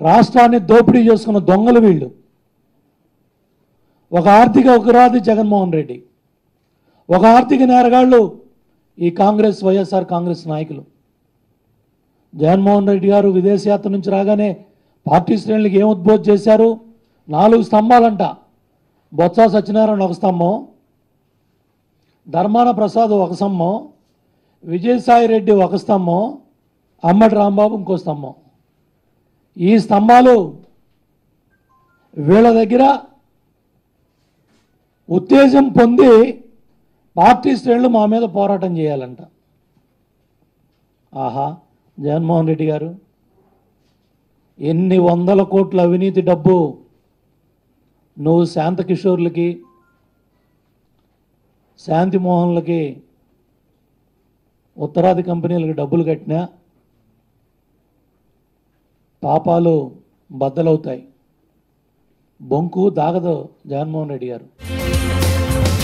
రాష్ట్రాన్ని దోపిడీ చేసుకున్న దొంగలు వీళ్ళు ఒక ఆర్థిక ఉగ్రవాది జగన్మోహన్ రెడ్డి ఒక ఆర్థిక నేరగాళ్ళు ఈ కాంగ్రెస్ వైఎస్ఆర్ కాంగ్రెస్ నాయకులు జగన్మోహన్ రెడ్డి గారు విదేశయాత్ర నుంచి రాగానే పార్టీ శ్రేణులకు ఏం ఉద్బోధ చేశారు నాలుగు స్తంభాలంట బొత్స సత్యనారాయణ ఒక స్తంభం ధర్మాన ప్రసాద్ ఒక స్తంభం విజయసాయి రెడ్డి ఒక స్తంభం అమ్మటి రాంబాబు ఇంకో స్తంభం ఈ స్తంభాలు వీళ్ళ దగ్గర ఉత్తేజం పొంది పార్టీ శ్రేణులు మా మీద పోరాటం చేయాలంట ఆహా జగన్మోహన్ రెడ్డి గారు ఎన్ని వందల కోట్ల అవినీతి డబ్బు నువ్వు శాంతకిషోర్లకి శాంతి మోహన్లకి ఉత్తరాది కంపెనీలకు డబ్బులు కట్టినా పాపాలు బద్దలవుతాయి బొంకు దాగదు జగన్మోహన్ రెడ్డి గారు